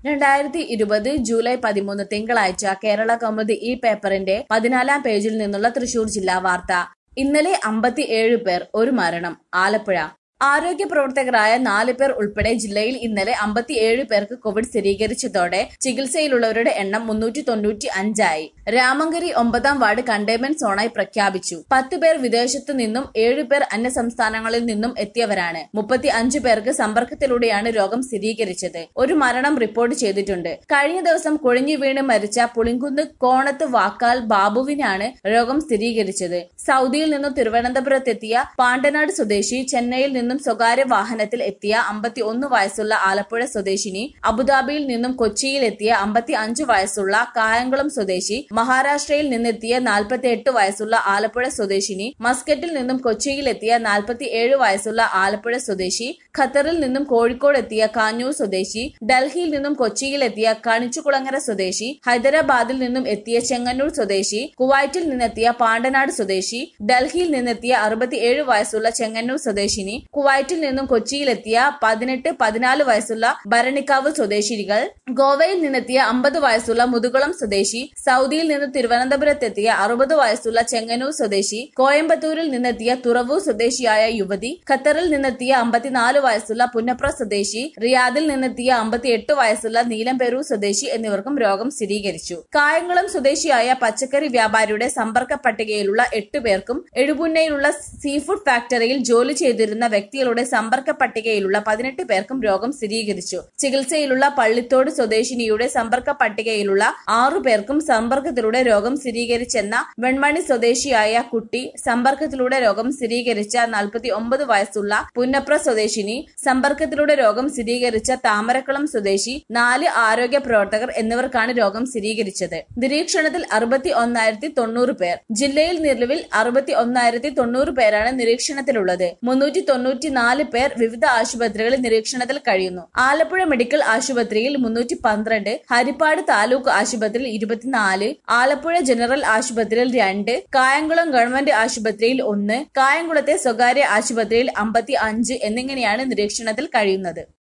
രണ്ടായിരത്തി ഇരുപത് ജൂലൈ പതിമൂന്ന് തിങ്കളാഴ്ച കേരള കൗമുദി ഈ പേപ്പറിന്റെ പതിനാലാം പേജിൽ നിന്നുള്ള തൃശൂർ ജില്ലാ വാർത്ത ഇന്നലെ അമ്പത്തി ഏഴ് പേർ ഒരു മരണം ആലപ്പുഴ ആരോഗ്യ പ്രവർത്തകരായ നാല് പേർ ഉൾപ്പെടെ ജില്ലയിൽ ഇന്നലെ അമ്പത്തിയേഴ് പേർക്ക് കോവിഡ് സ്ഥിരീകരിച്ചതോടെ ചികിത്സയിലുള്ളവരുടെ എണ്ണം മുന്നൂറ്റി തൊണ്ണൂറ്റി അഞ്ചായി രാമങ്കരി ഒമ്പതാം വാർഡ് കണ്ടെയ്ൻമെന്റ് സോണായി പ്രഖ്യാപിച്ചു പത്ത് പേർ വിദേശത്തു നിന്നും ഏഴ് പേർ അന്യ സംസ്ഥാനങ്ങളിൽ നിന്നും എത്തിയവരാണ് മുപ്പത്തി അഞ്ച് പേർക്ക് സമ്പർക്കത്തിലൂടെയാണ് രോഗം സ്ഥിരീകരിച്ചത് ഒരു മരണം റിപ്പോർട്ട് ചെയ്തിട്ടുണ്ട് കഴിഞ്ഞ ദിവസം കുഴഞ്ഞു വീണ് മരിച്ച പുളിങ്കുന്ന് കോണത്ത് വാക്കാൽ ബാബുവിനാണ് രോഗം സ്ഥിരീകരിച്ചത് സൗദിയിൽ നിന്നും തിരുവനന്തപുരത്തെത്തിയ പാണ്ടനാട് സ്വദേശി ചെന്നൈയിൽ നിന്നും സ്വകാര്യ വാഹനത്തിൽ എത്തിയ അമ്പത്തി ഒന്ന് വയസ്സുള്ള ആലപ്പുഴ സ്വദേശിനി അബുദാബിയിൽ നിന്നും കൊച്ചിയിൽ എത്തിയ അമ്പത്തി അഞ്ച് വയസ്സുള്ള കായംകുളം സ്വദേശി മഹാരാഷ്ട്രയിൽ നിന്നെത്തിയ നാൽപ്പത്തി എട്ട് വയസ്സുള്ള ആലപ്പുഴ സ്വദേശിനി മസ്കറ്റിൽ നിന്നും കൊച്ചിയിൽ എത്തിയ നാൽപ്പത്തി ഏഴ് വയസ്സുള്ള ആലപ്പുഴ സ്വദേശി ഖത്തറിൽ നിന്നും കോഴിക്കോട് എത്തിയ കാഞ്ഞൂർ സ്വദേശി ഡൽഹിയിൽ നിന്നും കൊച്ചിയിൽ എത്തിയ കണിച്ചുകുളങ്ങര സ്വദേശി ഹൈദരാബാദിൽ നിന്നും എത്തിയ ചെങ്ങന്നൂർ സ്വദേശി കുവൈറ്റിൽ നിന്നെത്തിയ പാണ്ടനാട് സ്വദേശി ഡൽഹിയിൽ നിന്നെത്തിയ അറുപത്തിയേഴ് വയസ്സുള്ള ചെങ്ങന്നൂർ സ്വദേശിനി കുവൈറ്റിൽ നിന്നും കൊച്ചിയിലെത്തിയ പതിനെട്ട് പതിനാല് വയസ്സുള്ള ഭരണിക്കാവ് സ്വദേശിനികൾ ഗോവയിൽ നിന്നെത്തിയ അമ്പത് വയസ്സുള്ള മുതുകുളം സ്വദേശി സൗദിയിൽ നിന്ന് തിരുവനന്തപുരത്തെത്തിയ അറുപത് വയസ്സുള്ള ചെങ്ങന്നൂർ സ്വദേശി കോയമ്പത്തൂരിൽ നിന്നെത്തിയ തുറവൂർ സ്വദേശിയായ യുവതി ഖത്തറിൽ നിന്നെത്തിയ അമ്പത്തിനാല് വയസ്സുള്ള പുന്നപ്ര സ്വദേശി റിയാദിൽ നിന്നെത്തിയ അമ്പത്തിയെട്ട് വയസ്സുള്ള നീലംപെരൂർ സ്വദേശി എന്നിവർക്കും രോഗം സ്ഥിരീകരിച്ചു കായംകുളം സ്വദേശിയായ പച്ചക്കറി വ്യാപാരിയുടെ സമ്പർക്ക പട്ടികയിലുള്ള എട്ട് പേർക്കും എഴുപുന്നയിലുള്ള സീഫുഡ് ഫാക്ടറിയിൽ ജോലി ചെയ്തിരുന്ന വ്യക്തികളുടെ സമ്പർക്ക പട്ടികയിലുള്ള പതിനെട്ട് പേർക്കും രോഗം സ്ഥിരീകരിച്ചു ചികിത്സയിലുള്ള പള്ളിത്തോട് സ്വദേശിനിയുടെ സമ്പർക്ക പട്ടികയിലുള്ള ആറു പേർക്കും സമ്പർക്കത്തിലൂടെ രോഗം സ്ഥിരീകരിച്ചെന്ന വെൺമണി സ്വദേശിയായ കുട്ടി സമ്പർക്കത്തിലൂടെ രോഗം സ്ഥിരീകരിച്ച നാൽപ്പത്തി ഒമ്പത് വയസ്സുള്ള പുന്നപ്ര സ്വദേശിനി സമ്പർക്കത്തിലൂടെ രോഗം സ്ഥിരീകരിച്ച താമരക്കുളം സ്വദേശി നാല് ആരോഗ്യ പ്രവർത്തകർ എന്നിവർക്കാണ് രോഗം സ്ഥിരീകരിച്ചത് നിരീക്ഷണത്തിൽ അറുപത്തി ഒന്നായിരത്തി തൊണ്ണൂറ് പേർ ജില്ലയിൽ നിലവിൽ അറുപത്തി ഒന്നായിരത്തി തൊണ്ണൂറ് പേരാണ് നിരീക്ഷണത്തിലുള്ളത് മുന്നൂറ്റി തൊണ്ണൂറ്റിനാല് പേർ വിവിധ ആശുപത്രികളിൽ നിരീക്ഷണത്തിൽ കഴിയുന്നു ആലപ്പുഴ മെഡിക്കൽ ആശുപത്രിയിൽ മുന്നൂറ്റി പന്ത്രണ്ട് ഹരിപ്പാട് താലൂക്ക് ആശുപത്രിയിൽ ഇരുപത്തിനാല് ആലപ്പുഴ ജനറൽ ആശുപത്രിയിൽ രണ്ട് കായംകുളം ഗവൺമെന്റ് ആശുപത്രിയിൽ ഒന്ന് കായംകുളത്തെ സ്വകാര്യ ആശുപത്രിയിൽ അമ്പത്തി അഞ്ച് എന്നിങ്ങനെയാണ് നിരീക്ഷണത്തിൽ കഴിയുന്നത്